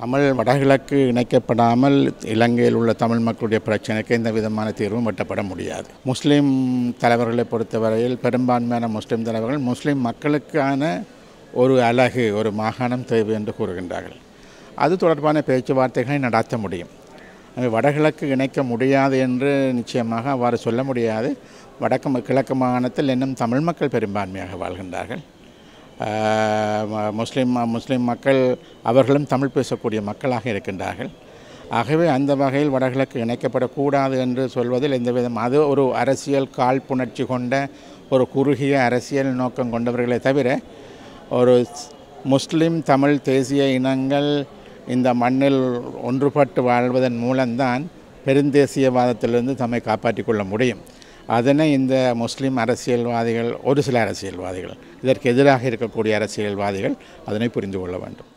தமிழ் வடகிழக்கு இணைக்கப்படாமல் இலங்கையில் உள்ள தமிழ் மக்களுடைய பிரச்சனைக்கு எந்த விதமான தீர்வும் எட்டப்பட முடியாது முஸ்லீம் தலைவர்களை பொறுத்தவரையில் பெரும்பான்மையான முஸ்லீம் தலைவர்கள் முஸ்லீம் மக்களுக்கான ஒரு அழகு ஒரு மாகாணம் தேவை என்று கூறுகின்றார்கள் அது தொடர்பான பேச்சுவார்த்தைகளை நடத்த முடியும் எனவே வடகிழக்கு இணைக்க முடியாது என்று நிச்சயமாக அவ்வாறு சொல்ல முடியாது வடக்கு ம- கிழக்கு மாகாணத்தில் இன்னும் தமிழ் மக்கள் பெரும்பான்மையாக வாழ்கின்றார்கள் ஆஹ் ம- முஸ்லீம் முஸ்லீம் மக்கள் அவர்களும் தமிழ் பேசக்கூடிய மக்களாக இருக்கின்றார்கள் ஆகவே அந்த வகையில் வடகிழக்கு இணைக்கப்படக்கூடாது என்று சொல்வதில் எந்த விதம் அது ஒரு அரசியல் காழ்ப்புணர்ச்சி கொண்ட ஒரு குறுகிய அரசியல் நோக்கம் கொண்டவர்களே தவிர ஒரு ஸ்- முஸ்லிம் தமிழ் தேசிய இனங்கள் இந்த மண்ணில் ஒன்றுபட்டு வாழ்வதன் மூலம்தான் பெருந்தேசியவாதத்திலிருந்து தம்மை காப்பாற்றிக் கொள்ள முடியும் அதனை இந்த முஸ்லிம் அரசியல்வாதிகள் ஒரு சில அரசியல்வாதிகள் இதற்கு எதிராக இருக்கக்கூடிய அரசியல்வாதிகள் அதனை புரிந்து கொள்ள வேண்டும்